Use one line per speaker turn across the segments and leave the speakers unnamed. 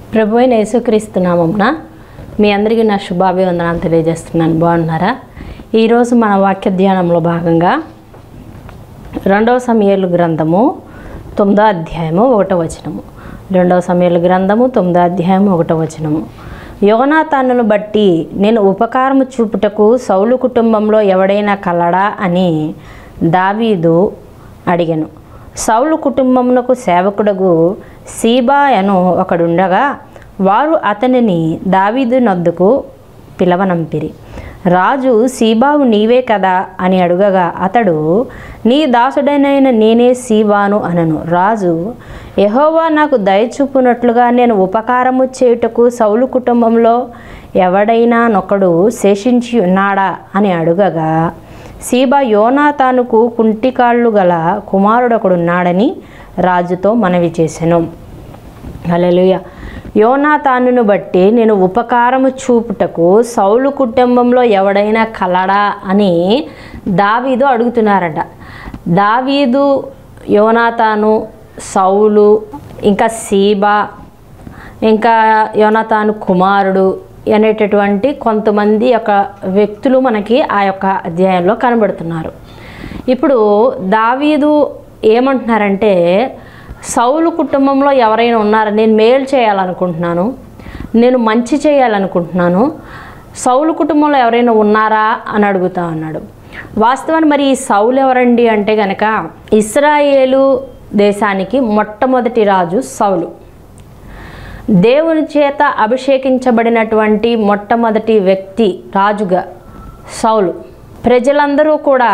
ప్రభు అయిన యేసుక్రీస్తు నామమున మీ అందరికీ నా శుభాభివందనాలు తెలియజేస్తున్నాను బాగున్నారా ఈరోజు మన వాక్య ధ్యానంలో భాగంగా రెండవ సమయాలు గ్రంథము తొమ్మిదో అధ్యాయము ఒకటో వచనము రెండవ సమయాలు గ్రంథము తొమ్మిదో అధ్యాయం ఒకటో వచనము యోనాతానును బట్టి నేను ఉపకారము చూపుటకు సౌలు కుటుంబంలో ఎవడైనా కలడా అని దావీదు అడిగాను సౌలు కుటుంబమునకు సేవకుడగు సీబా అను ఒకడుండగా వారు అతనిని దావీదు నొద్దకు పిలవనంపిరి రాజు సీబావు నీవే కదా అని అడుగగా అతడు నీ దాసుడైన నేనే సీబాను అనను రాజు యహోవా నాకు దయచూపునట్లుగా నేను ఉపకారము చేయుటకు సౌలు కుటుంబంలో ఎవడైనా నొకడు శేషించి ఉన్నాడా అని అడుగగా సీబా యోనాతానుకు కుంటికాళ్ళు గల కుమారుడొకడున్నాడని రాజుతో మనవి చేసెను హల్లెలూయా యోనాతానును బట్టి నేను ఉపకారము చూపుటకు సౌలు కుటుంబంలో ఎవడైనా కలడా అని దావీదు అడుగుతున్నారట దావీదు యోనాతాను సౌలు ఇంకా సీబా ఇంకా యోనాతాను కుమారుడు అనేటటువంటి కొంతమంది యొక్క వ్యక్తులు మనకి ఆ యొక్క అధ్యాయంలో కనబడుతున్నారు ఇప్పుడు దావీదు ఏమంటున్నారంటే సౌలు కుటుంబంలో ఎవరైనా ఉన్నారా నేను మేలు చేయాలనుకుంటున్నాను నేను మంచి చేయాలనుకుంటున్నాను సౌలు కుటుంబంలో ఎవరైనా ఉన్నారా అని అడుగుతా ఉన్నాడు వాస్తవాన్ని మరి ఈ సౌలు ఎవరండి అంటే గనక ఇస్రాయేలు దేశానికి మొట్టమొదటి రాజు సౌలు దేవుని చేత అభిషేకించబడినటువంటి మొట్టమొదటి వ్యక్తి రాజుగా సౌలు ప్రజలందరూ కూడా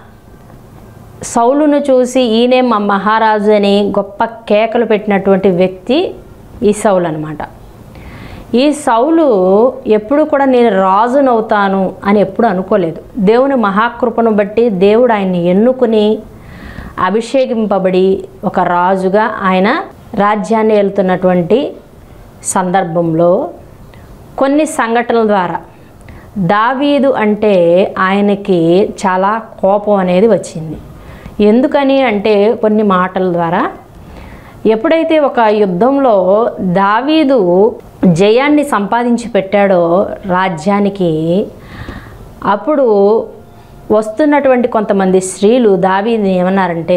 సౌలును చూసి ఈయనే మా మహారాజు అని గొప్ప కేకలు పెట్టినటువంటి వ్యక్తి ఈ సౌలు అనమాట ఈ సౌలు ఎప్పుడు కూడా నేను రాజునవుతాను అని ఎప్పుడు అనుకోలేదు దేవుని మహాకృపను బట్టి దేవుడు ఆయన్ని ఎన్నుకుని అభిషేకింపబడి ఒక రాజుగా ఆయన రాజ్యాన్ని వెళ్తున్నటువంటి సందర్భంలో కొన్ని సంఘటనల ద్వారా దావీదు అంటే ఆయనకి చాలా కోపం అనేది వచ్చింది ఎందుకని అంటే కొన్ని మాటల ద్వారా ఎప్పుడైతే ఒక యుద్ధంలో దావీదు జయాన్ని సంపాదించి పెట్టాడో రాజ్యానికి అప్పుడు వస్తున్నటువంటి కొంతమంది స్త్రీలు దావీదుని ఏమన్నారంటే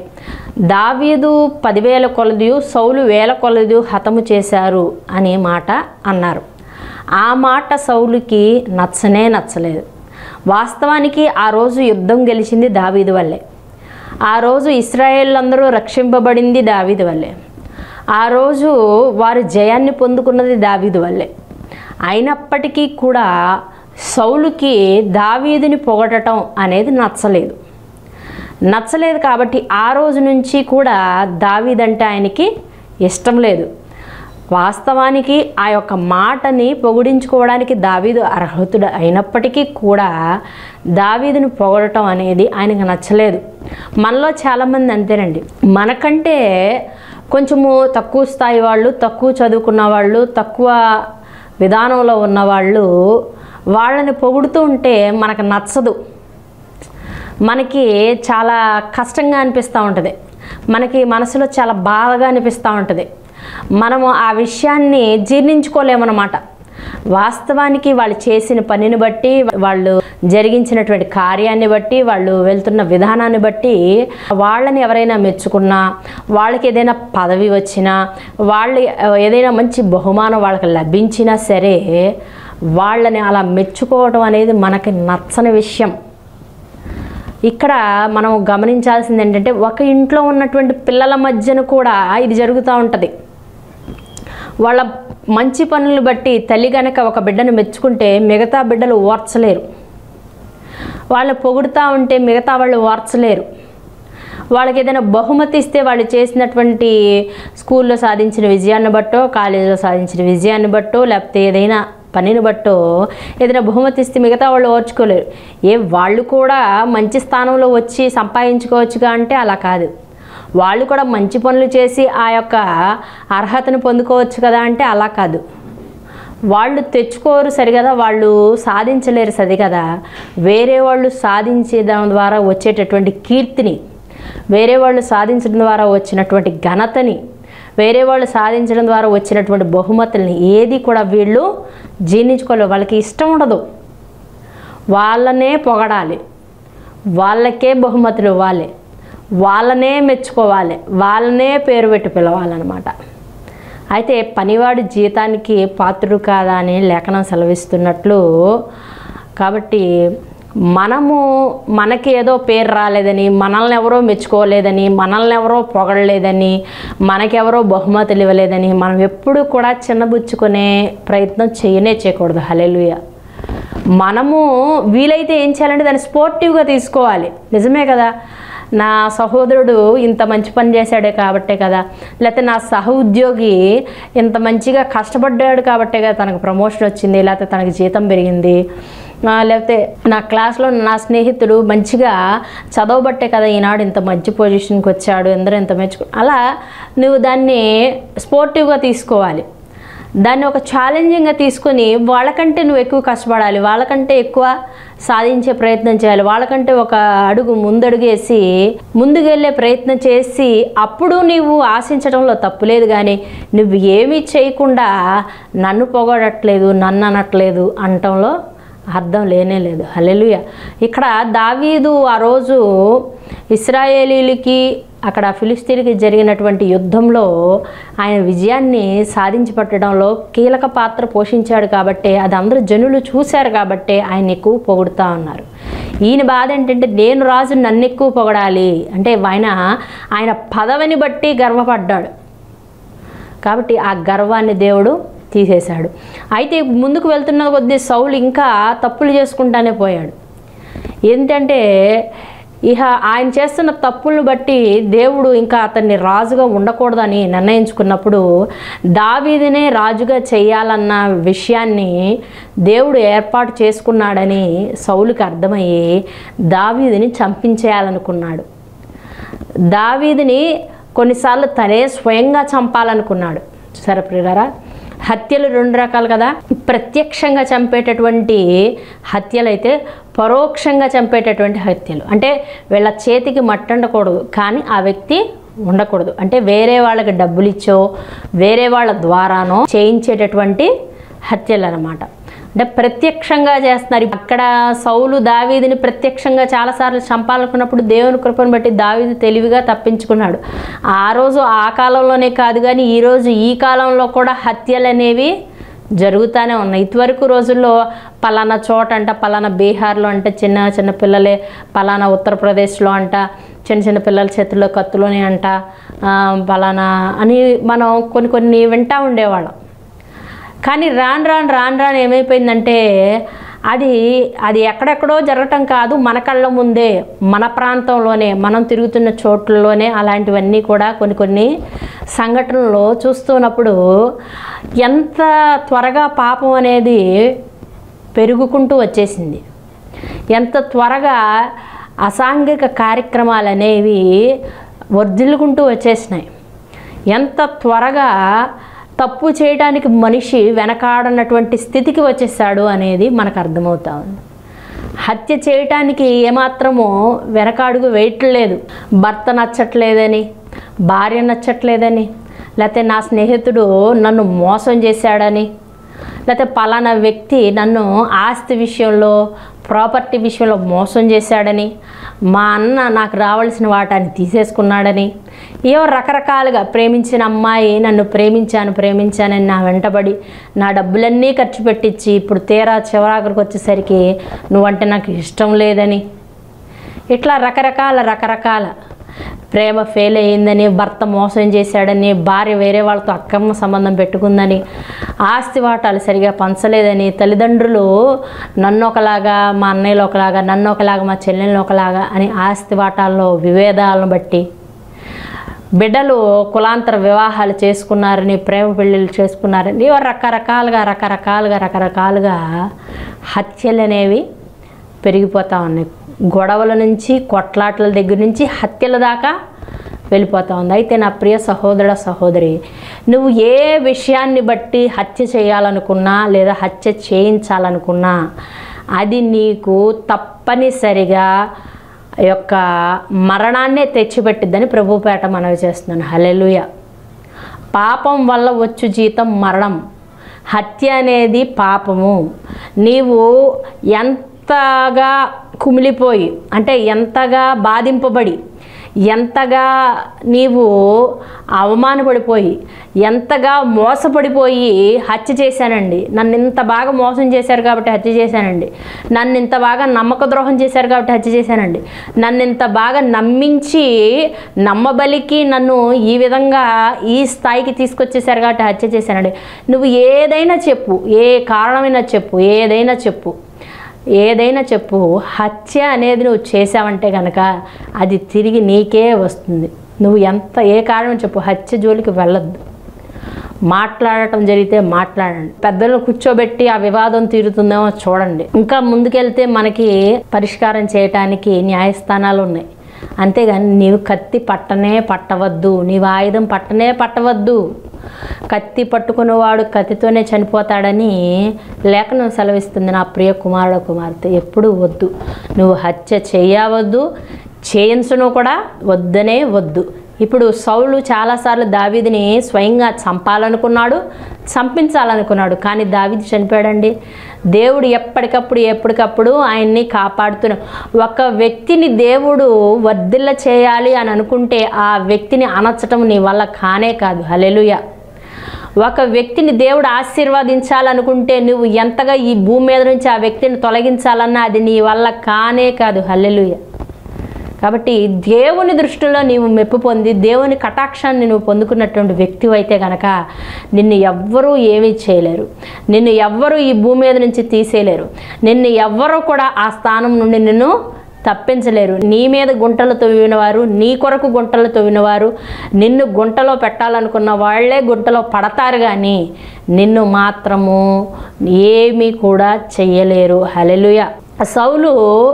దావీదు పదివేల కొలది సౌలు వేల కొలది హతము చేశారు అనే మాట అన్నారు ఆ మాట సౌలుకి నచ్చనే నచ్చలేదు వాస్తవానికి ఆ రోజు యుద్ధం గెలిచింది దావీదు వల్లే ఆ రోజు ఇస్రాయేల్ అందరూ రక్షింపబడింది దావీదు వల్లే ఆ రోజు వారు జయాన్ని పొందుకున్నది దావీదు వల్లే అయినప్పటికీ కూడా సౌలుకి దావీదుని పొగడటం అనేది నచ్చలేదు నచ్చలేదు కాబట్టి ఆ రోజు నుంచి కూడా దావీదంటే ఆయనకి ఇష్టం లేదు వాస్తవానికి ఆ యొక్క మాటని పొగిడించుకోవడానికి దావీదు అర్హతుడు అయినప్పటికీ కూడా దావీదుని పొగడటం అనేది ఆయనకు నచ్చలేదు మనలో చాలామంది అంతేనండి మనకంటే కొంచెము తక్కువ స్థాయి వాళ్ళు తక్కువ చదువుకున్న వాళ్ళు తక్కువ విధానంలో ఉన్నవాళ్ళు వాళ్ళని పొగుడుతూ ఉంటే మనకు నచ్చదు మనకి చాలా కష్టంగా అనిపిస్తూ ఉంటుంది మనకి మనసులో చాలా బాధగా అనిపిస్తూ ఉంటుంది మనము ఆ విషయాన్ని జీర్ణించుకోలేమన్నమాట వాస్తవానికి వాళ్ళు చేసిన పనిని బట్టి వాళ్ళు జరిగించినటువంటి కార్యాన్ని బట్టి వాళ్ళు వెళ్తున్న విధానాన్ని బట్టి వాళ్ళని ఎవరైనా మెచ్చుకున్నా వాళ్ళకి ఏదైనా పదవి వచ్చినా వాళ్ళు ఏదైనా మంచి బహుమానం వాళ్ళకి లభించినా సరే వాళ్ళని అలా మెచ్చుకోవడం అనేది మనకి నచ్చని విషయం ఇక్కడ మనం గమనించాల్సింది ఏంటంటే ఒక ఇంట్లో ఉన్నటువంటి పిల్లల మధ్యన కూడా ఇది జరుగుతూ ఉంటుంది వాళ్ళ మంచి పనులు బట్టి తల్లి గనక ఒక బిడ్డను మెచ్చుకుంటే మిగతా బిడ్డలు ఓర్చలేరు వాళ్ళు పొగుడుతూ ఉంటే మిగతా వాళ్ళు ఓర్చలేరు వాళ్ళకి ఏదైనా బహుమతి ఇస్తే వాళ్ళు చేసినటువంటి స్కూల్లో సాధించిన విజయాన్ని బట్టో కాలేజీలో సాధించిన విజయాన్ని బట్టో లేకపోతే ఏదైనా పనిని బట్టో ఏదైనా బహుమతి ఇస్తే మిగతా వాళ్ళు ఓర్చుకోలేరు ఏ వాళ్ళు కూడా మంచి స్థానంలో వచ్చి సంపాదించుకోవచ్చుగా అంటే అలా కాదు వాళ్ళు కూడా మంచి పనులు చేసి ఆ యొక్క అర్హతను పొందుకోవచ్చు కదా అంటే అలా కాదు వాళ్ళు తెచ్చుకోరు సరిగదా వాళ్ళు సాధించలేరు సరి కదా వేరే వాళ్ళు సాధించడం ద్వారా వచ్చేటటువంటి కీర్తిని వేరే వాళ్ళు సాధించడం ద్వారా వచ్చినటువంటి ఘనతని వేరే వాళ్ళు సాధించడం ద్వారా వచ్చినటువంటి బహుమతుల్ని ఏది కూడా వీళ్ళు జీర్ణించుకోలేరు వాళ్ళకి ఇష్టం ఉండదు వాళ్ళనే పొగడాలి వాళ్ళకే బహుమతులు ఇవ్వాలి వాళ్ళనే మెచ్చుకోవాలి వాళ్ళనే పేరు పెట్టి పిలవాలన్నమాట అయితే పనివాడి జీతానికి పాత్రుడు కాదా అని లేఖనం సెలవిస్తున్నట్లు కాబట్టి మనము మనకి ఏదో పేరు రాలేదని మనల్ని ఎవరో మెచ్చుకోలేదని మనల్ని ఎవరో పొగడలేదని మనకెవరో బహుమతులు ఇవ్వలేదని మనం ఎప్పుడు కూడా చిన్నబుచ్చుకునే ప్రయత్నం చేయనే చేయకూడదు హలెలుయ మనము వీలైతే ఏం చేయాలంటే దాన్ని స్పోర్టివ్గా తీసుకోవాలి నిజమే కదా నా సహోదరుడు ఇంత మంచి పని చేశాడే కాబట్టే కదా లేకపోతే నా సహ ఉద్యోగి ఇంత మంచిగా కష్టపడ్డాడు కాబట్టే కదా తనకు ప్రమోషన్ వచ్చింది లేకపోతే తనకి జీతం పెరిగింది ఆ, లేకపోతే నా క్లాస్లో నా స్నేహితుడు మంచిగా చదవబట్టే కదా ఈనాడు ఇంత మంచి పొజిషన్కి వచ్చాడు ఎందరో ఇంత మెచ్చుకు అలా నువ్వు దాన్ని స్పోర్టివ్గా తీసుకోవాలి దాన్ని ఒక ఛాలెంజింగ్గా తీసుకొని వాళ్ళకంటే నువ్వు ఎక్కువ కష్టపడాలి వాళ్ళకంటే ఎక్కువ సాధించే ప్రయత్నం చేయాలి వాళ్ళకంటే ఒక అడుగు ముందడుగేసి ముందుకెళ్ళే ప్రయత్నం చేసి అప్పుడు నీవు ఆశించడంలో తప్పులేదు కానీ నువ్వు ఏమీ చేయకుండా నన్ను పొగడట్లేదు నన్ను అనట్లేదు అనటంలో అర్థం లేనే లేదు హల్లెలూయ ఇక్కడ దావీదు ఆ రోజు ఇస్రాయేలీలకి అక్కడ ఫిలిస్తీన్కి జరిగినటువంటి యుద్ధంలో ఆయన విజయాన్ని సాధించి పట్టడంలో కీలక పాత్ర పోషించాడు కాబట్టి అది అందరూ జనులు చూశారు కాబట్టి ఆయన ఎక్కువ పొగుడుతూ ఉన్నారు ఈయన బాధ ఏంటంటే నేను రాజు నన్ను ఎక్కువ పొగడాలి అంటే ఆయన ఆయన పదవిని బట్టి గర్వపడ్డాడు కాబట్టి ఆ గర్వాన్ని దేవుడు తీసేశాడు అయితే ముందుకు వెళ్తున్న కొద్దీ సౌలు ఇంకా తప్పులు చేసుకుంటానే పోయాడు ఏంటంటే ఇహ ఆయన చేస్తున్న తప్పులను బట్టి దేవుడు ఇంకా అతన్ని రాజుగా ఉండకూడదని నిర్ణయించుకున్నప్పుడు దావీదినే రాజుగా చేయాలన్న విషయాన్ని దేవుడు ఏర్పాటు చేసుకున్నాడని సౌలుకి అర్థమయ్యి దావీదిని చంపించేయాలనుకున్నాడు దావీదిని కొన్నిసార్లు తనే స్వయంగా చంపాలనుకున్నాడు సరే ప్రియులారా హత్యలు రెండు రకాలు కదా ప్రత్యక్షంగా చంపేటటువంటి హత్యలు అయితే పరోక్షంగా చంపేటటువంటి హత్యలు అంటే వీళ్ళ చేతికి మట్టండకూడదు కానీ ఆ వ్యక్తి ఉండకూడదు అంటే వేరే వాళ్ళకి డబ్బులు ఇచ్చో వేరే వాళ్ళ ద్వారానో చేయించేటటువంటి హత్యలు అన్నమాట అంటే ప్రత్యక్షంగా చేస్తున్నారు అక్కడ సౌలు దావీదిని ప్రత్యక్షంగా చాలాసార్లు చంపాలనుకున్నప్పుడు దేవుని కృపను బట్టి దావీదు తెలివిగా తప్పించుకున్నాడు ఆ రోజు ఆ కాలంలోనే కాదు కానీ ఈరోజు ఈ కాలంలో కూడా హత్యలు అనేవి జరుగుతూనే ఉన్నాయి ఇదివరకు రోజుల్లో పలానా చోట అంట పలానా బీహార్లో అంటే చిన్న చిన్న పిల్లలే పలానా ఉత్తరప్రదేశ్లో అంట చిన్న చిన్న పిల్లల చేతుల్లో కత్తులోనే అంట ఆ, పలానా అని మనం కొన్ని కొన్ని వింటా ఉండేవాళ్ళం కానీ రాను రాను రాను రాను ఏమైపోయిందంటే అది అది ఎక్కడెక్కడో జరగటం కాదు మన కళ్ళ ముందే మన ప్రాంతంలోనే మనం తిరుగుతున్న చోట్లలోనే అలాంటివన్నీ కూడా కొన్ని కొన్ని సంఘటనలు చూస్తున్నప్పుడు ఎంత త్వరగా పాపం అనేది పెరుగుకుంటూ వచ్చేసింది ఎంత త్వరగా అసాంఘిక కార్యక్రమాలు అనేవి వర్ధిల్లుకుంటూ వచ్చేసినాయి ఎంత త్వరగా తప్పు చేయడానికి మనిషి వెనకాడనటువంటి స్థితికి వచ్చేసాడు అనేది మనకు అర్థమవుతా ఉంది హత్య చేయటానికి ఏమాత్రమో వెనకాడుగు వేయట్లేదు భర్త నచ్చట్లేదని భార్య నచ్చట్లేదని లేకపోతే నా స్నేహితుడు నన్ను మోసం చేశాడని లేకపోతే పలానా వ్యక్తి నన్ను ఆస్తి విషయంలో ప్రాపర్టీ విషయంలో మోసం చేశాడని మా అన్న నాకు రావాల్సిన వాటాన్ని తీసేసుకున్నాడని ఏవో రకరకాలుగా ప్రేమించిన అమ్మాయి నన్ను ప్రేమించాను ప్రేమించానని నా వెంటబడి నా డబ్బులన్నీ ఖర్చు పెట్టించి ఇప్పుడు తీరా చివరాఖరికి వచ్చేసరికి నువ్వంటే నాకు ఇష్టం లేదని ఇట్లా రకరకాల రకరకాల ప్రేమ ఫెయిల్ అయ్యిందని భర్త మోసం చేశాడని భార్య వేరే వాళ్ళతో అక్కమ్మ సంబంధం పెట్టుకుందని ఆస్తి వాటాలు సరిగా పంచలేదని తల్లిదండ్రులు నన్ను ఒకలాగా మా అన్నయ్యలు ఒకలాగా నన్ను ఒకలాగా మా చెల్లెళ్ళు ఒకలాగా అని ఆస్తి వాటాల్లో విభేదాలను బట్టి బిడ్డలు కులాంతర వివాహాలు చేసుకున్నారని ప్రేమ పెళ్ళిళ్ళు చేసుకున్నారని ఇవో రకరకాలుగా రకరకాలుగా రకరకాలుగా హత్యలు అనేవి పెరిగిపోతూ ఉన్నాయి గొడవల నుంచి కొట్లాటల దగ్గర నుంచి హత్యల దాకా వెళ్ళిపోతూ ఉంది అయితే నా ప్రియ సహోదర సహోదరి నువ్వు ఏ విషయాన్ని బట్టి హత్య చేయాలనుకున్నా లేదా హత్య చేయించాలనుకున్నా అది నీకు తప్పనిసరిగా యొక్క మరణాన్నే తెచ్చిపెట్టిద్దని ప్రభుపేట మనవి చేస్తున్నాను హలెలుయ పాపం వల్ల వచ్చు జీతం మరణం హత్య అనేది పాపము నీవు ఎంతగా కుమిలిపోయి అంటే ఎంతగా బాధింపబడి ఎంతగా నీవు అవమానపడిపోయి ఎంతగా మోసపడిపోయి హత్య చేశానండి నన్ను ఇంత బాగా మోసం చేశారు కాబట్టి హత్య చేశానండి నన్ను ఇంత బాగా నమ్మక ద్రోహం చేశారు కాబట్టి హత్య చేశానండి నన్ను ఇంత బాగా నమ్మించి నమ్మబలికి నన్ను ఈ విధంగా ఈ స్థాయికి తీసుకొచ్చేసారు కాబట్టి హత్య చేశానండి నువ్వు ఏదైనా చెప్పు ఏ కారణమైనా చెప్పు ఏదైనా చెప్పు ఏదైనా చెప్పు హత్య అనేది నువ్వు చేసావంటే కనుక అది తిరిగి నీకే వస్తుంది నువ్వు ఎంత ఏ కారణం చెప్పు హత్య జోలికి వెళ్ళొద్దు మాట్లాడటం జరిగితే మాట్లాడండి పెద్దలను కూర్చోబెట్టి ఆ వివాదం తీరుతుందేమో చూడండి ఇంకా ముందుకెళ్తే మనకి పరిష్కారం చేయటానికి న్యాయస్థానాలు ఉన్నాయి అంతేగాని నీవు కత్తి పట్టనే పట్టవద్దు నీవు ఆయుధం పట్టనే పట్టవద్దు కత్తి పట్టుకునేవాడు కత్తితోనే చనిపోతాడని లేఖనం సెలవిస్తుంది నా ప్రియ కుమారుడు కుమార్తె ఎప్పుడు వద్దు నువ్వు హత్య చేయవద్దు చేయించను కూడా వద్దనే వద్దు ఇప్పుడు సౌలు చాలాసార్లు దావీదిని స్వయంగా చంపాలనుకున్నాడు చంపించాలనుకున్నాడు కానీ దావీది చనిపోయాడండి దేవుడు ఎప్పటికప్పుడు ఎప్పటికప్పుడు ఆయన్ని కాపాడుతున్న ఒక వ్యక్తిని దేవుడు వర్ధిల్ల చేయాలి అని అనుకుంటే ఆ వ్యక్తిని అనర్చటం నీ వల్ల కానే కాదు హలెలుయ ఒక వ్యక్తిని దేవుడు ఆశీర్వదించాలనుకుంటే నువ్వు ఎంతగా ఈ భూమి మీద నుంచి ఆ వ్యక్తిని తొలగించాలన్నా అది నీ వల్ల కానే కాదు హల్లెలూయ కాబట్టి దేవుని దృష్టిలో నీవు మెప్పు పొంది దేవుని కటాక్షాన్ని నువ్వు పొందుకున్నటువంటి వ్యక్తి అయితే కనుక నిన్ను ఎవ్వరూ ఏమీ చేయలేరు నిన్ను ఎవ్వరూ ఈ భూమి మీద నుంచి తీసేయలేరు నిన్ను ఎవ్వరూ కూడా ఆ స్థానం నుండి నిన్ను తప్పించలేరు నీ మీద గుంటలు తవ్వినవారు నీ కొరకు గుంటలు తవ్వినవారు నిన్ను గుంటలో పెట్టాలనుకున్న వాళ్ళే గుంటలో పడతారు కానీ నిన్ను మాత్రము ఏమీ కూడా చెయ్యలేరు హలెలుయ సౌలు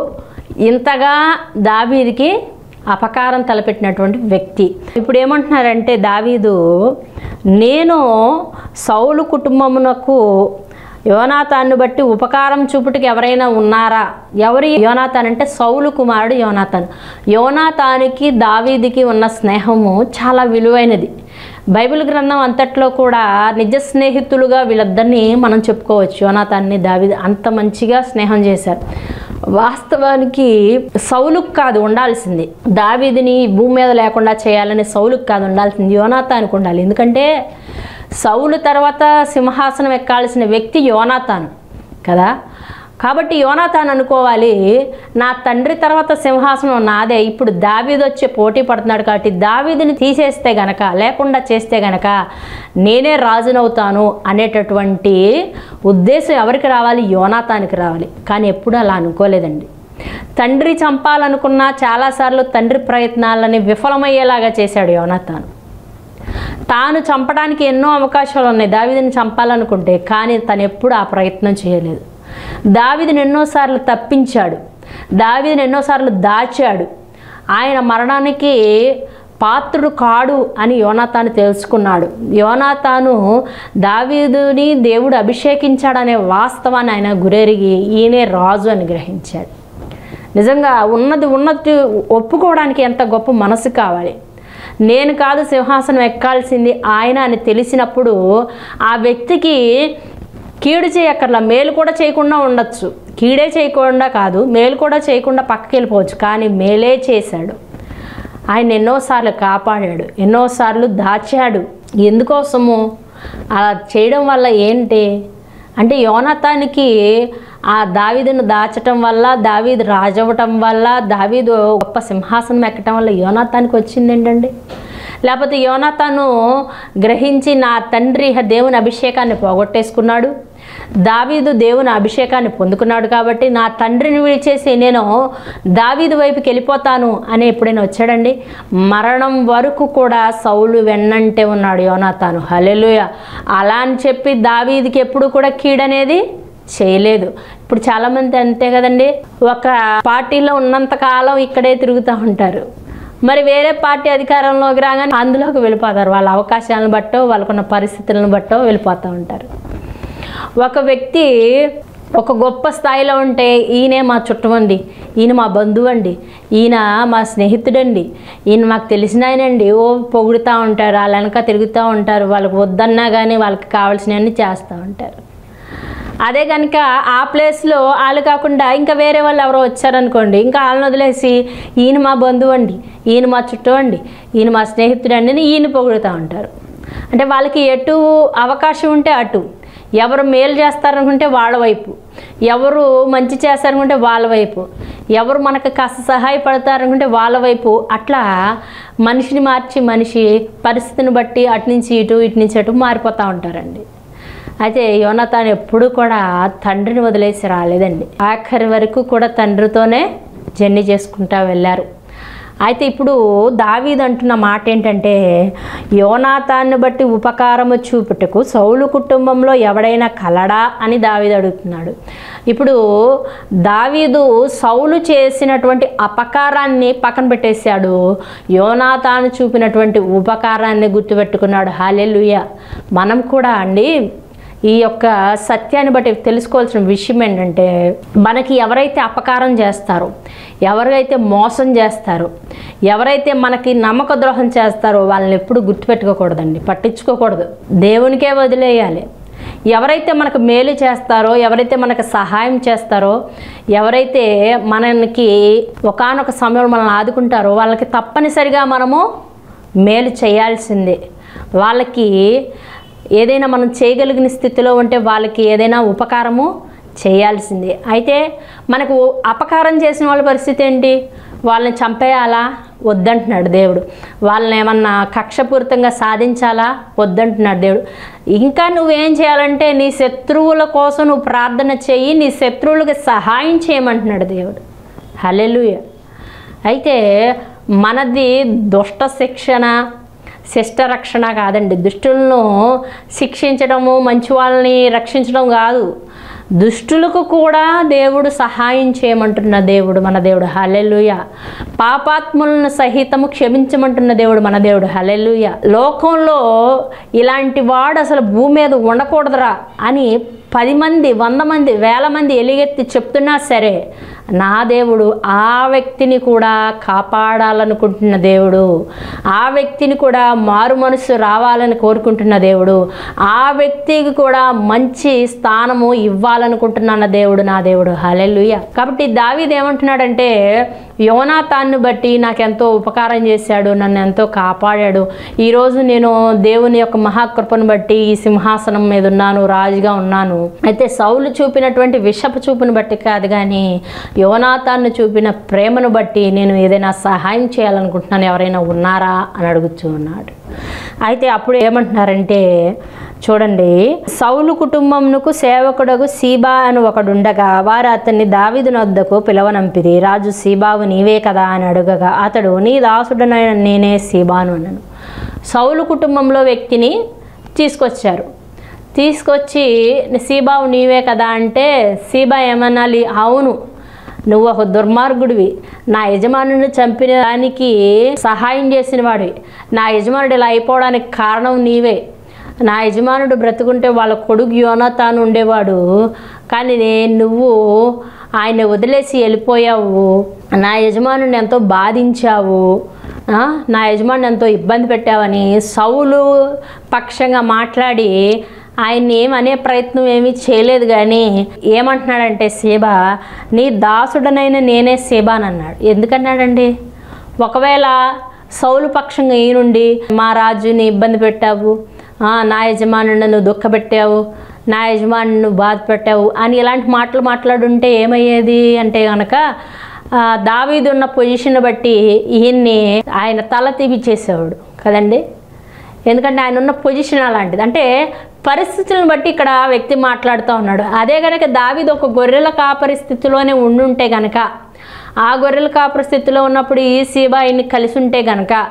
ఇంతగా దావీదికి అపకారం తలపెట్టినటువంటి వ్యక్తి ఇప్పుడు ఏమంటున్నారంటే దావీదు నేను సౌలు కుటుంబమునకు యోనాతాన్ని బట్టి ఉపకారం చూపుటకు ఎవరైనా ఉన్నారా ఎవరి యోనాతాన్ అంటే సౌలు కుమారుడు యోనాతాన్ యోనాతానికి దావీదికి ఉన్న స్నేహము చాలా విలువైనది బైబిల్ గ్రంథం అంతట్లో కూడా నిజ స్నేహితులుగా వీళ్ళిద్దరిని మనం చెప్పుకోవచ్చు యోనాతాన్ని దావీది అంత మంచిగా స్నేహం చేశారు వాస్తవానికి సౌలుకు కాదు ఉండాల్సింది దావీదిని ఈ భూమి మీద లేకుండా చేయాలని సౌలుకు కాదు ఉండాల్సింది యోనాతానికి ఉండాలి ఎందుకంటే సౌలు తర్వాత సింహాసనం ఎక్కాల్సిన వ్యక్తి యోనాతాను కదా కాబట్టి యోనాతాన్ అనుకోవాలి నా తండ్రి తర్వాత సింహాసనం నాదే ఇప్పుడు దావీదు వచ్చి పోటీ పడుతున్నాడు కాబట్టి దావీదుని తీసేస్తే గనక లేకుండా చేస్తే గనక నేనే రాజునవుతాను అనేటటువంటి ఉద్దేశం ఎవరికి రావాలి యోనాతానికి రావాలి కానీ ఎప్పుడు అలా అనుకోలేదండి తండ్రి చంపాలనుకున్న చాలాసార్లు తండ్రి ప్రయత్నాలని విఫలమయ్యేలాగా చేశాడు యోనాతాను తాను చంపడానికి ఎన్నో అవకాశాలు ఉన్నాయి దావీదిని చంపాలనుకుంటే కానీ తను ఎప్పుడు ఆ ప్రయత్నం చేయలేదు దావీదిని ఎన్నోసార్లు తప్పించాడు దావీదిని ఎన్నోసార్లు దాచాడు ఆయన మరణానికి పాత్రుడు కాడు అని యోనాతాను తెలుసుకున్నాడు యోనాతాను దావీదుని దేవుడు అభిషేకించాడనే వాస్తవాన్ని ఆయన గురెరిగి ఈయనే రాజు అని గ్రహించాడు నిజంగా ఉన్నది ఉన్నట్టు ఒప్పుకోవడానికి ఎంత గొప్ప మనసు కావాలి నేను కాదు సింహాసనం ఎక్కాల్సింది ఆయన అని తెలిసినప్పుడు ఆ వ్యక్తికి కీడు చేయక్కర్లా మేలు కూడా చేయకుండా ఉండొచ్చు కీడే చేయకుండా కాదు మేలు కూడా చేయకుండా పక్కకి వెళ్ళిపోవచ్చు కానీ మేలే చేశాడు ఆయన ఎన్నోసార్లు కాపాడాడు ఎన్నోసార్లు దాచాడు ఎందుకోసము అలా చేయడం వల్ల ఏంటి అంటే యోనతానికి ఆ దావీదును దాచటం వల్ల దావీదు రాజవ్వటం వల్ల దావీదు గొప్ప సింహాసనం ఎక్కటం వల్ల యోనాతానికి వచ్చింది ఏంటండి లేకపోతే యోనాతాను గ్రహించి నా తండ్రి దేవుని అభిషేకాన్ని పోగొట్టేసుకున్నాడు దావీదు దేవుని అభిషేకాన్ని పొందుకున్నాడు కాబట్టి నా తండ్రిని విడిచేసి నేను దావీదు వైపుకి వెళ్ళిపోతాను అని ఎప్పుడైనా వచ్చాడండి మరణం వరకు కూడా సౌలు వెన్నంటే ఉన్నాడు యోనాతాను హలెలుయ అలా అని చెప్పి దావీదికి ఎప్పుడు కూడా కీడనేది చేయలేదు ఇప్పుడు చాలామంది అంతే కదండి ఒక పార్టీలో ఉన్నంత కాలం ఇక్కడే తిరుగుతూ ఉంటారు మరి వేరే పార్టీ అధికారంలోకి రాగానే అందులోకి వెళ్ళిపోతారు వాళ్ళ అవకాశాలను బట్టో వాళ్ళకున్న పరిస్థితులను బట్టో వెళ్ళిపోతూ ఉంటారు ఒక వ్యక్తి ఒక గొప్ప స్థాయిలో ఉంటే ఈయనే మా చుట్టమంది ఈయన మా బంధువు అండి ఈయన మా స్నేహితుడండి ఈయన మాకు తెలిసిన ఆయనండి ఓ పొగుడుతూ ఉంటారు వాళ్ళ వెనక తిరుగుతూ ఉంటారు వాళ్ళకి వద్దన్నా కానీ వాళ్ళకి కావాల్సినవన్నీ చేస్తూ ఉంటారు అదే కనుక ఆ ప్లేస్లో వాళ్ళు కాకుండా ఇంకా వేరే వాళ్ళు ఎవరో వచ్చారనుకోండి ఇంకా వాళ్ళని వదిలేసి ఈయన మా బంధువు అండి ఈయన మా చుట్టూ అండి ఈయన మా స్నేహితుడు అండి అని ఈయన పొగుడుతూ ఉంటారు అంటే వాళ్ళకి ఎటు అవకాశం ఉంటే అటు ఎవరు మేలు చేస్తారనుకుంటే వాళ్ళ వైపు ఎవరు మంచి చేస్తారనుకుంటే వాళ్ళ వైపు ఎవరు మనకు కాస్త సహాయపడతారనుకుంటే వాళ్ళ వైపు అట్లా మనిషిని మార్చి మనిషి పరిస్థితిని బట్టి అటు నుంచి ఇటు ఇటు నుంచి అటు మారిపోతూ ఉంటారండి అయితే యోనతాన్ ఎప్పుడు కూడా తండ్రిని వదిలేసి రాలేదండి ఆఖరి వరకు కూడా తండ్రితోనే జర్నీ చేసుకుంటా వెళ్ళారు అయితే ఇప్పుడు దావీద్ అంటున్న మాట ఏంటంటే యోనాతాన్ని బట్టి ఉపకారము చూపుటకు సౌలు కుటుంబంలో ఎవడైనా కలడా అని దావీదు అడుగుతున్నాడు ఇప్పుడు దావీదు సౌలు చేసినటువంటి అపకారాన్ని పక్కన పెట్టేశాడు యోనాతాను చూపినటువంటి ఉపకారాన్ని గుర్తుపెట్టుకున్నాడు హాలెలుయ మనం కూడా అండి ఈ యొక్క సత్యాన్ని బట్టి తెలుసుకోవాల్సిన విషయం ఏంటంటే మనకి ఎవరైతే అపకారం చేస్తారో ఎవరైతే మోసం చేస్తారో ఎవరైతే మనకి నమ్మక ద్రోహం చేస్తారో వాళ్ళని ఎప్పుడు గుర్తుపెట్టుకోకూడదండి పట్టించుకోకూడదు దేవునికే వదిలేయాలి ఎవరైతే మనకు మేలు చేస్తారో ఎవరైతే మనకు సహాయం చేస్తారో ఎవరైతే మనకి ఒకానొక సమయంలో మనల్ని ఆదుకుంటారో వాళ్ళకి తప్పనిసరిగా మనము మేలు చేయాల్సిందే వాళ్ళకి ఏదైనా మనం చేయగలిగిన స్థితిలో ఉంటే వాళ్ళకి ఏదైనా ఉపకారము చేయాల్సిందే అయితే మనకు అపకారం చేసిన వాళ్ళ పరిస్థితి ఏంటి వాళ్ళని చంపేయాలా వద్దంటున్నాడు దేవుడు వాళ్ళని ఏమన్నా కక్షపూరితంగా సాధించాలా వద్దంటున్నాడు దేవుడు ఇంకా నువ్వేం చేయాలంటే నీ శత్రువుల కోసం నువ్వు ప్రార్థన చేయి నీ శత్రువులకు సహాయం చేయమంటున్నాడు దేవుడు హలెలుయ అయితే మనది దుష్ట శిక్షణ శిష్ట రక్షణ కాదండి దుష్టులను శిక్షించడము మంచి వాళ్ళని రక్షించడం కాదు దుష్టులకు కూడా దేవుడు సహాయం చేయమంటున్న దేవుడు మన దేవుడు హలెలుయ పాపాత్ములను సహితము క్షమించమంటున్న దేవుడు మన దేవుడు హలెలుయ లోకంలో ఇలాంటి వాడు అసలు భూమి మీద ఉండకూడదురా అని పది మంది వంద మంది వేల మంది ఎలుగెత్తి చెప్తున్నా సరే నా దేవుడు ఆ వ్యక్తిని కూడా కాపాడాలనుకుంటున్న దేవుడు ఆ వ్యక్తిని కూడా మారు మనసు రావాలని కోరుకుంటున్న దేవుడు ఆ వ్యక్తికి కూడా మంచి స్థానము ఇవ్వాలనుకుంటున్నాన్న దేవుడు నా దేవుడు హలెలుయ కాబట్టి దావీద్ ఏమంటున్నాడంటే యోనాతాన్ని బట్టి నాకు ఎంతో ఉపకారం చేశాడు నన్ను ఎంతో కాపాడాడు ఈరోజు నేను దేవుని యొక్క మహాకృపను బట్టి ఈ సింహాసనం మీద ఉన్నాను రాజుగా ఉన్నాను అయితే సౌలు చూపినటువంటి విషపు చూపును బట్టి కాదు కానీ యోనాతాన్ని చూపిన ప్రేమను బట్టి నేను ఏదైనా సహాయం చేయాలనుకుంటున్నాను ఎవరైనా ఉన్నారా అని అడుగుతూ ఉన్నాడు అయితే అప్పుడు ఏమంటున్నారంటే చూడండి సౌలు కుటుంబమునకు సేవకుడకు సీబా అని ఒకడుండగా వారు అతన్ని దావిదు నొద్దకు పిలవనంపిరి రాజు సీబావు నీవే కదా అని అడగగా అతడు నీ దాసుడనైన నేనే సీబాను అన్నాను సౌలు కుటుంబంలో వ్యక్తిని తీసుకొచ్చారు తీసుకొచ్చి సీబావు నీవే కదా అంటే సీబా ఏమనాలి అవును నువ్వు ఒక దుర్మార్గుడివి నా యజమానుని చంపిన దానికి సహాయం చేసిన వాడివి నా యజమానుడు ఇలా అయిపోవడానికి కారణం నీవే నా యజమానుడు బ్రతుకుంటే వాళ్ళ కొడుకు యోనతాను ఉండేవాడు కానీ నే- నువ్వు ఆయన వదిలేసి వెళ్ళిపోయావు నా యజమానుని ఎంతో బాధించావు ఆ, నా యజమాని ఎంతో ఇబ్బంది పెట్టావని సౌలు పక్షంగా మాట్లాడి ఆయన్ని ఏమనే ప్రయత్నం ఏమీ చేయలేదు కానీ ఏమంటున్నాడంటే సేబ నీ దాసుడనైన నేనే సేబాన్ అన్నాడు ఎందుకన్నాడండి ఒకవేళ సౌలు పక్షంగా ఈయనుండి మా రాజుని ఇబ్బంది పెట్టావు ఆ, నా యజమానుని నువ్వు దుఃఖపెట్టావు నా యజమాని నువ్వు బాధ పెట్టావు అని ఇలాంటి మాటలు మాట్లాడుంటే ఏమయ్యేది అంటే కనుక ఆ, దావీదు ఉన్న పొజిషన్ బట్టి ఈయన్ని ఆయన తల తీపిచ్చేసేవాడు కదండి ఎందుకంటే ఆయన ఉన్న పొజిషన్ అలాంటిది అంటే పరిస్థితులను బట్టి ఇక్కడ వ్యక్తి మాట్లాడుతూ ఉన్నాడు అదే కనుక దావీదు ఒక గొర్రెల కాపరి స్థితిలోనే ఉండుంటే గనక ఆ గొర్రెల కాపరి స్థితిలో ఉన్నప్పుడు ఈ సీబా ఈయన్ని కలిసి ఉంటే గనక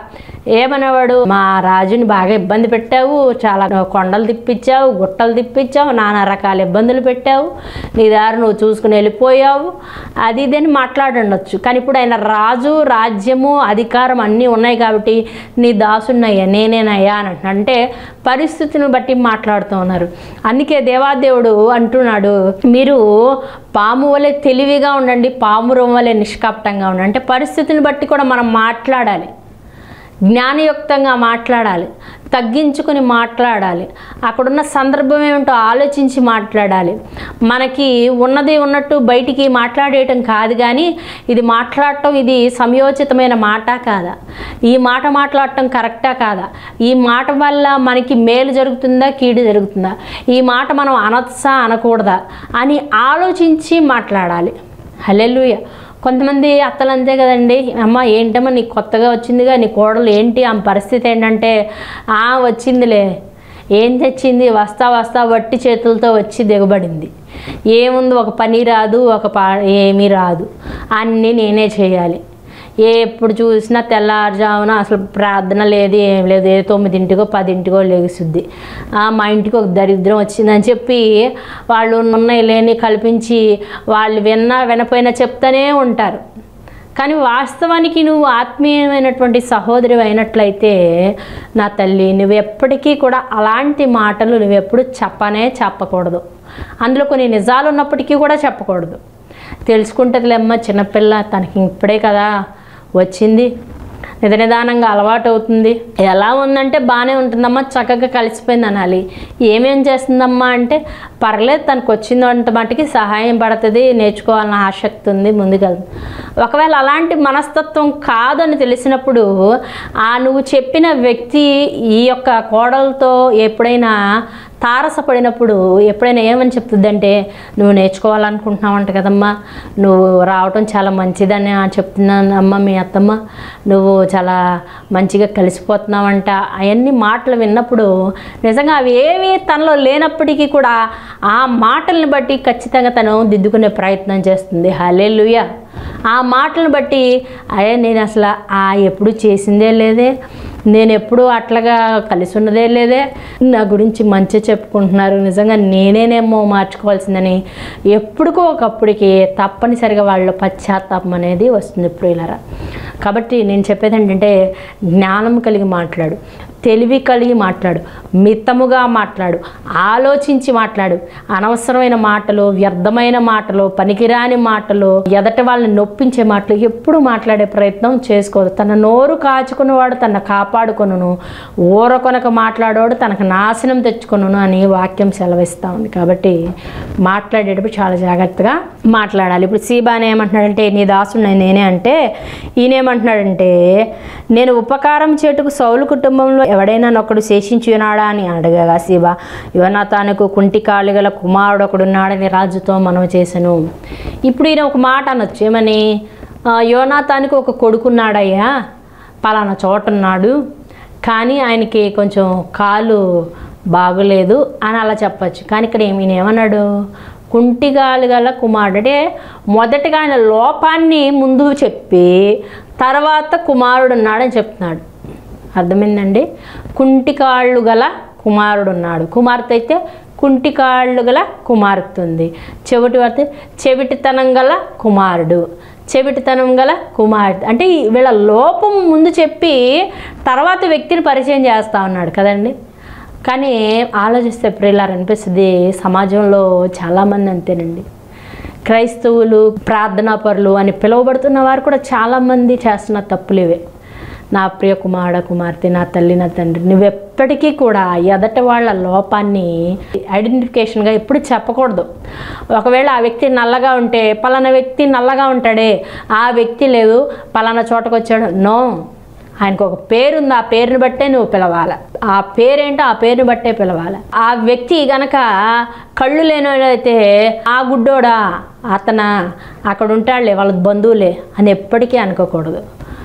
ఏమనేవాడు మా రాజుని బాగా ఇబ్బంది పెట్టావు చాలా కొండలు తిప్పించావు గుట్టలు తిప్పించావు నానా రకాల ఇబ్బందులు పెట్టావు నీ దారి నువ్వు చూసుకుని వెళ్ళిపోయావు అది ఇదని మాట్లాడుండొచ్చు కానీ ఇప్పుడు ఆయన రాజు రాజ్యము అధికారం అన్నీ ఉన్నాయి కాబట్టి నీ దాసున్నయ్యా నేనేనయ్యా అని అంటున్నాడు. అంటే పరిస్థితిని బట్టి మాట్లాడుతూ ఉన్నారు అందుకే దేవాదేవుడు అంటున్నాడు మీరు పాము వలె తెలివిగా ఉండండి పామురం వలె నిష్కపటంగా ఉండండి అంటే పరిస్థితిని బట్టి కూడా మనం మాట్లాడాలి జ్ఞానయుక్తంగా మాట్లాడాలి తగ్గించుకుని మాట్లాడాలి అక్కడున్న సందర్భం ఏమిటో ఆలోచించి మాట్లాడాలి మనకి ఉన్నది ఉన్నట్టు బయటికి మాట్లాడేయటం కాదు కానీ ఇది మాట్లాడటం ఇది సమయోచితమైన మాట కాదా ఈ మాట మాట్లాడటం కరెక్టా కాదా ఈ మాట వల్ల మనకి మేలు జరుగుతుందా కీడు జరుగుతుందా ఈ మాట మనం అనొచ్చా అనకూడదా అని ఆలోచించి మాట్లాడాలి హలెలుయ కొంతమంది అత్తలు అంతే కదండి అమ్మ ఏంటమ్మా నీకు కొత్తగా వచ్చిందిగా నీ కోడలు ఏంటి ఆమె పరిస్థితి ఏంటంటే ఆ వచ్చిందిలే ఏం తెచ్చింది వస్తా వస్తా వట్టి చేతులతో వచ్చి దిగబడింది ఏముంది ఒక పని రాదు ఒక పా ఏమీ రాదు అన్నీ నేనే చేయాలి ఏ ఎప్పుడు చూసినా తెల్లారుజామున అసలు ప్రార్థన లేదు ఏం లేదు ఏ తొమ్మిదింటికో పదింటికో లెగుసుద్ది ఆ, మా ఇంటికి ఒక దరిద్రం వచ్చిందని చెప్పి వాళ్ళు ఉన్నాయి లేని కల్పించి వాళ్ళు విన్నా వినపోయినా చెప్తానే ఉంటారు కానీ వాస్తవానికి నువ్వు ఆత్మీయమైనటువంటి సహోదరి అయినట్లయితే నా తల్లి నువ్వు ఎప్పటికీ కూడా అలాంటి మాటలు నువ్వు ఎప్పుడు చెప్పనే చెప్పకూడదు అందులో కొన్ని నిజాలు ఉన్నప్పటికీ కూడా చెప్పకూడదు తెలుసుకుంటుందిలేమ్మ చిన్నపిల్ల తనకి ఇప్పుడే కదా వచ్చింది నిద నిదానంగా అలవాటు అవుతుంది ఎలా ఉందంటే బాగానే ఉంటుందమ్మా చక్కగా కలిసిపోయింది అనాలి ఏమేం చేస్తుందమ్మా అంటే పర్లేదు తనకు వచ్చిందంట మటుకి సహాయం పడుతుంది నేర్చుకోవాలన్న ఆసక్తి ఉంది ముందుకెళ్తుంది ఒకవేళ అలాంటి మనస్తత్వం కాదని తెలిసినప్పుడు ఆ నువ్వు చెప్పిన వ్యక్తి ఈ యొక్క కోడలతో ఎప్పుడైనా తారసపడినప్పుడు ఎప్పుడైనా ఏమని చెప్తుందంటే నువ్వు నేర్చుకోవాలనుకుంటున్నావంట కదమ్మా నువ్వు రావటం చాలా మంచిదని చెప్తున్నాను అమ్మ మీ అత్తమ్మ నువ్వు చాలా మంచిగా కలిసిపోతున్నావంట అవన్నీ మాటలు విన్నప్పుడు నిజంగా అవి ఏవి తనలో లేనప్పటికీ కూడా ఆ మాటల్ని బట్టి ఖచ్చితంగా తను దిద్దుకునే ప్రయత్నం చేస్తుంది హలే ఆ మాటలను బట్టి అయ్యే నేను అసలు ఆ ఎప్పుడు చేసిందే లేదే నేను ఎప్పుడు అట్లాగా కలిసి ఉన్నదే లేదే నా గురించి మంచి చెప్పుకుంటున్నారు నిజంగా నేనేనేమో మార్చుకోవాల్సిందని ఎప్పుడుకో ఒకప్పటికి తప్పనిసరిగా వాళ్ళ పశ్చాత్తాపం అనేది వస్తుంది ప్రియులరా కాబట్టి నేను చెప్పేది ఏంటంటే జ్ఞానం కలిగి మాట్లాడు తెలివి కలిగి మాట్లాడు మితముగా మాట్లాడు ఆలోచించి మాట్లాడు అనవసరమైన మాటలు వ్యర్థమైన మాటలు పనికిరాని మాటలు ఎదట వాళ్ళని నొప్పించే మాటలు ఎప్పుడు మాట్లాడే ప్రయత్నం చేసుకోదు తన నోరు కాచుకున్నవాడు తన కాపాడుకొనును ఊరకొనక మాట్లాడేవాడు తనకు నాశనం తెచ్చుకొనును అని వాక్యం సెలవిస్తూ ఉంది కాబట్టి మాట్లాడేటప్పుడు చాలా జాగ్రత్తగా మాట్లాడాలి ఇప్పుడు సీబాని ఏమంటున్నాడంటే నీ దాసుడు నేనే అంటే ఈయనేమంటున్నాడంటే నేను ఉపకారం చేటుకు సౌలు కుటుంబంలో ఎవడైనా ఒకడు శేషించి ఉన్నాడా అని అడగగా శివ యువనాథానికి కుంటి కాళ్ళు గల కుమారుడు ఒకడున్నాడని రాజుతో మనం చేశాను ఇప్పుడు ఈయన ఒక మాట అనొచ్చు ఏమని "ఆ, యోనాథానికి ఒక కొడుకున్నాడయ్యా పలానా చోట ఉన్నాడు కానీ ఆయనకి కొంచెం కాలు బాగోలేదు అని అలా చెప్పచ్చు కానీ ఇక్కడ ఏమి ఈయన ఏమన్నాడు కుంటిగాలు గల కుమారుడు అంటే మొదటగా ఆయన లోపాన్ని ముందు చెప్పి తర్వాత కుమారుడు ఉన్నాడని చెప్తున్నాడు అర్థమైందండి కుంటికాళ్ళు గల కుమారుడు ఉన్నాడు కుమార్తె అయితే కుంటికాళ్ళు గల కుమార్తె ఉంది చెవిటి వార్త చెవిటితనం గల కుమారుడు చెవిటితనం గల కుమార్తె అంటే ఈ వీళ్ళ లోపం ముందు చెప్పి తర్వాత వ్యక్తిని పరిచయం చేస్తా ఉన్నాడు కదండి కానీ ఆలోచిస్తే ప్రియులారు అనిపిస్తుంది సమాజంలో చాలామంది అంతేనండి క్రైస్తవులు ప్రార్థనా పరులు అని పిలువబడుతున్న వారు కూడా చాలామంది చేస్తున్న తప్పులు ఇవే నా ప్రియ కుమారుడ కుమార్తె నా తల్లి నా తండ్రి నువ్వెప్పటికీ కూడా ఎదట వాళ్ళ లోపాన్ని ఐడెంటిఫికేషన్గా ఎప్పుడు చెప్పకూడదు ఒకవేళ ఆ వ్యక్తి నల్లగా ఉంటే పలానా వ్యక్తి నల్లగా ఉంటాడే ఆ వ్యక్తి లేదు పలానా చోటకు వచ్చాడు నో ఆయనకు ఒక పేరు ఉంది ఆ పేరుని బట్టే నువ్వు పిలవాలి ఆ పేరేంటో ఆ పేరుని బట్టే పిలవాలి ఆ వ్యక్తి గనక కళ్ళు లేనివాడైతే ఆ గుడ్డోడా అతన అక్కడ ఉంటాడులే వాళ్ళ బంధువులే అని ఎప్పటికీ అనుకోకూడదు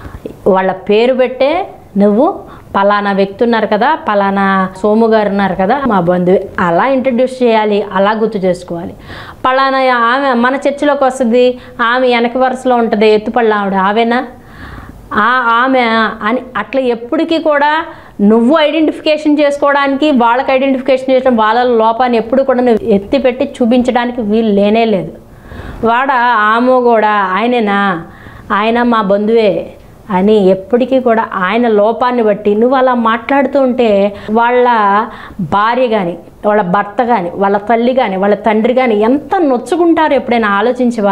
వాళ్ళ పేరు పెట్టే నువ్వు పలానా వ్యక్తి ఉన్నారు కదా పలానా సోము గారు ఉన్నారు కదా మా బంధువు అలా ఇంట్రడ్యూస్ చేయాలి అలా గుర్తు చేసుకోవాలి పలానా ఆమె మన చర్చిలోకి వస్తుంది ఆమె వెనక వరుసలో ఉంటుంది ఎత్తుపళ్ళ ఆవిడ ఆవేనా ఆ ఆమె అని అట్లా ఎప్పటికీ కూడా నువ్వు ఐడెంటిఫికేషన్ చేసుకోవడానికి వాళ్ళకి ఐడెంటిఫికేషన్ చేయడం వాళ్ళ లోపాన్ని ఎప్పుడు కూడా నువ్వు ఎత్తిపెట్టి చూపించడానికి వీలు లేనే లేదు వాడ ఆమె కూడా ఆయననా ఆయన మా బంధువే అని ఎప్పటికీ కూడా ఆయన లోపాన్ని బట్టి నువ్వు అలా మాట్లాడుతూ ఉంటే వాళ్ళ భార్య కానీ వాళ్ళ భర్త కానీ వాళ్ళ తల్లి కానీ వాళ్ళ తండ్రి కానీ ఎంత నొచ్చుకుంటారో ఎప్పుడైనా ఆలోచించవా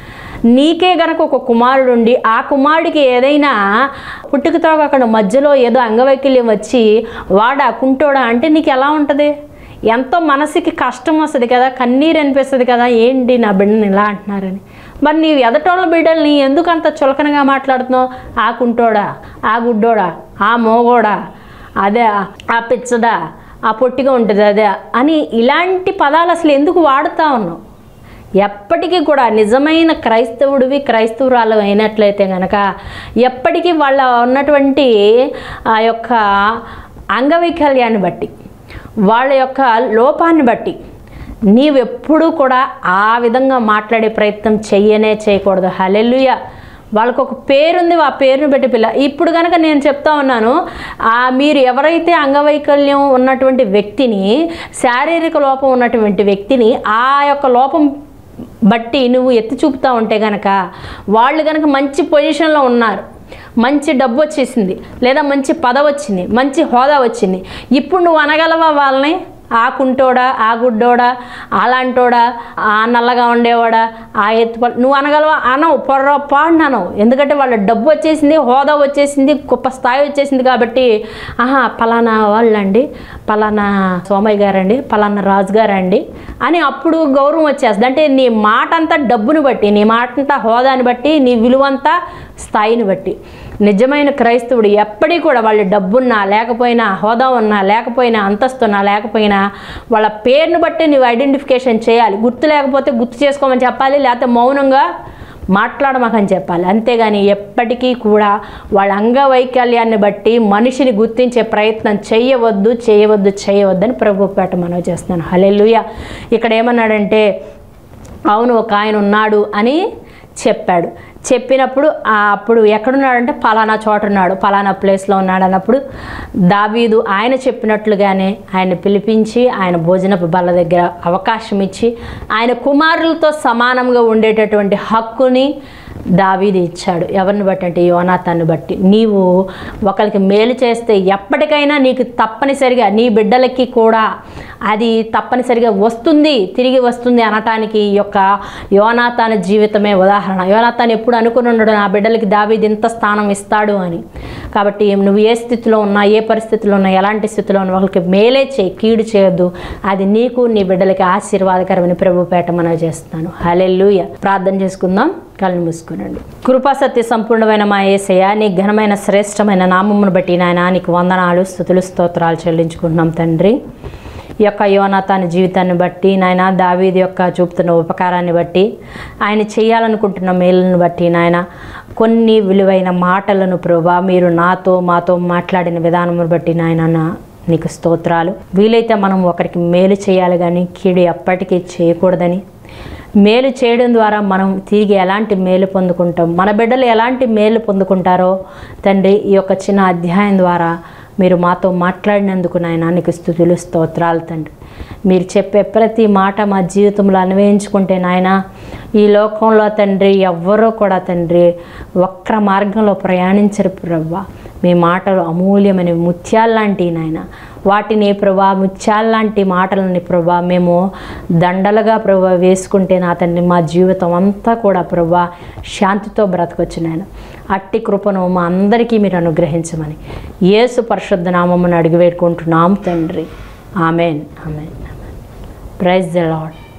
నీకే గనక ఒక కుమారుడు ఉండి ఆ కుమారుడికి ఏదైనా పుట్టుకతో అక్కడ మధ్యలో ఏదో అంగవైకల్యం వచ్చి వాడా కుంటోడా అంటే నీకు ఎలా ఉంటుంది ఎంతో మనసుకి కష్టం వస్తుంది కదా కన్నీరు అనిపిస్తుంది కదా ఏంటి నా బిడ్డని ఇలా అంటున్నారని మరి నీవు ఎదటోళ్ళ బిడ్డల్ని ఎందుకు అంత చులకనగా మాట్లాడుతున్నావు ఆ కుంటోడా ఆ గుడ్డోడా ఆ మోగోడా అదే ఆ పిచ్చదా ఆ పొట్టిగా ఉంటుంది అదే అని ఇలాంటి పదాలు అసలు ఎందుకు వాడుతా ఉన్నావు ఎప్పటికీ కూడా నిజమైన క్రైస్తవుడివి క్రైస్తవురాలు అయినట్లయితే కనుక ఎప్పటికీ వాళ్ళ ఉన్నటువంటి ఆ యొక్క అంగవైకల్యాన్ని బట్టి వాళ్ళ యొక్క లోపాన్ని బట్టి నీవెప్పుడూ కూడా ఆ విధంగా మాట్లాడే ప్రయత్నం చెయ్యనే చేయకూడదు హలెల్లుయ వాళ్ళకు ఒక పేరుంది ఆ పేరుని బట్టి పిల్ల ఇప్పుడు కనుక నేను చెప్తా ఉన్నాను ఆ మీరు ఎవరైతే అంగవైకల్యం ఉన్నటువంటి వ్యక్తిని శారీరక లోపం ఉన్నటువంటి వ్యక్తిని ఆ యొక్క లోపం బట్టి నువ్వు ఎత్తి చూపుతా ఉంటే గనక వాళ్ళు కనుక మంచి పొజిషన్లో ఉన్నారు మంచి డబ్బు వచ్చేసింది లేదా మంచి పదవి వచ్చింది మంచి హోదా వచ్చింది ఇప్పుడు నువ్వు అనగలవా వాళ్ళని ఆ కుంటోడా ఆ గుడ్డోడా అలాంటోడా ఆ నల్లగా ఉండేవాడా ఆ ఎత్తు నువ్వు అనగలవా అనవు పొర్రపాడిన అనవు ఎందుకంటే వాళ్ళ డబ్బు వచ్చేసింది హోదా వచ్చేసింది గొప్ప స్థాయి వచ్చేసింది కాబట్టి ఆహా పలానా వాళ్ళండి పలానా సోమయ్య గారండి పలానా రాజు గారండి అని అప్పుడు గౌరవం వచ్చేస్తుంది అంటే నీ మాట అంతా డబ్బుని బట్టి నీ మాట అంతా హోదాని బట్టి నీ విలువంతా స్థాయిని బట్టి నిజమైన క్రైస్తవుడు ఎప్పటికీ కూడా వాళ్ళు డబ్బున్నా లేకపోయినా హోదా ఉన్నా లేకపోయినా అంతస్తున్నా లేకపోయినా వాళ్ళ పేరును బట్టి నువ్వు ఐడెంటిఫికేషన్ చేయాలి గుర్తు లేకపోతే గుర్తు చేసుకోమని చెప్పాలి లేకపోతే మౌనంగా మాట్లాడమాకని చెప్పాలి అంతేగాని ఎప్పటికీ కూడా వాళ్ళ అంగవైకల్యాన్ని బట్టి మనిషిని గుర్తించే ప్రయత్నం చేయవద్దు చేయవద్దు చేయవద్దని ప్రభు పేట మనవి చేస్తున్నాను హలెలుయ ఇక్కడ ఏమన్నాడంటే అవును ఒక ఆయన ఉన్నాడు అని చెప్పాడు చెప్పినప్పుడు ఆ అప్పుడు ఎక్కడున్నాడంటే పలానా చోట ఉన్నాడు పలానా ప్లేస్లో ఉన్నాడు అన్నప్పుడు దావీదు ఆయన చెప్పినట్లుగానే ఆయన పిలిపించి ఆయన భోజనపు బల్ల దగ్గర అవకాశం ఇచ్చి ఆయన కుమారులతో సమానంగా ఉండేటటువంటి హక్కుని దావీదు ఇచ్చాడు ఎవరిని బట్టి అంటే యోనాథాన్ని బట్టి నీవు ఒకరికి మేలు చేస్తే ఎప్పటికైనా నీకు తప్పనిసరిగా నీ బిడ్డలకి కూడా అది తప్పనిసరిగా వస్తుంది తిరిగి వస్తుంది అనటానికి ఈ యొక్క యోనాథాన్ జీవితమే ఉదాహరణ యోనాథాన్ ఎప్పుడు అనుకుని ఉండడు నా బిడ్డలకి దావీదు ఇంత స్థానం ఇస్తాడు అని కాబట్టి నువ్వు ఏ స్థితిలో ఉన్నా ఏ పరిస్థితిలో ఉన్నా ఎలాంటి స్థితిలో ఉన్నా వాళ్ళకి మేలే చేయి కీడు చేయొద్దు అది నీకు నీ బిడ్డలకి ఆశీర్వాదకరమని ప్రభు పేట మనవి చేస్తున్నాను హలెల్లుయ ప్రార్థన చేసుకుందాం కళ్ళు మూసుకునండి కృపా సత్య సంపూర్ణమైన మా ఏసయ్య నీ ఘనమైన శ్రేష్టమైన నామమును బట్టి నాయన నీకు వందనాలు స్థుతులు స్తోత్రాలు చెల్లించుకుంటున్నాం తండ్రి ఈ యొక్క యోనాథాని జీవితాన్ని బట్టి నాయన దావీది యొక్క చూపుతున్న ఉపకారాన్ని బట్టి ఆయన చేయాలనుకుంటున్న మేలును బట్టి నాయన కొన్ని విలువైన మాటలను ప్రభా మీరు నాతో మాతో మాట్లాడిన విధానమును బట్టి నాయన నా- నీకు స్తోత్రాలు వీలైతే మనం ఒకరికి మేలు చేయాలి కానీ కీడు ఎప్పటికీ చేయకూడదని మేలు చేయడం ద్వారా మనం తిరిగి ఎలాంటి మేలు పొందుకుంటాం మన బిడ్డలు ఎలాంటి మేలు పొందుకుంటారో తండ్రి ఈ యొక్క చిన్న అధ్యాయం ద్వారా మీరు మాతో మాట్లాడినందుకు నాయన నీకు స్థుతులు స్తోత్రాలు తండ్రి మీరు చెప్పే ప్రతి మాట మా జీవితంలో అన్వయించుకుంటే నాయన ఈ లోకంలో తండ్రి ఎవ్వరూ కూడా తండ్రి వక్ర మార్గంలో ప్రయాణించరు ప్రవ్వ మీ మాటలు అమూల్యమైన ముత్యాల్లాంటివి నాయన వాటిని ప్రభా ముత్యాల్లాంటి మాటలని ప్రభా మేము దండలుగా ప్రభా వేసుకుంటే నా తండ్రి మా జీవితం అంతా కూడా ప్రభా శాంతితో బ్రతకొచ్చు నాయన అట్టి కృపను మా అందరికీ మీరు అనుగ్రహించమని యేసు పరిశుద్ధ నామమును అడిగి వేడుకుంటున్నాం తండ్రి amen amen praise the lord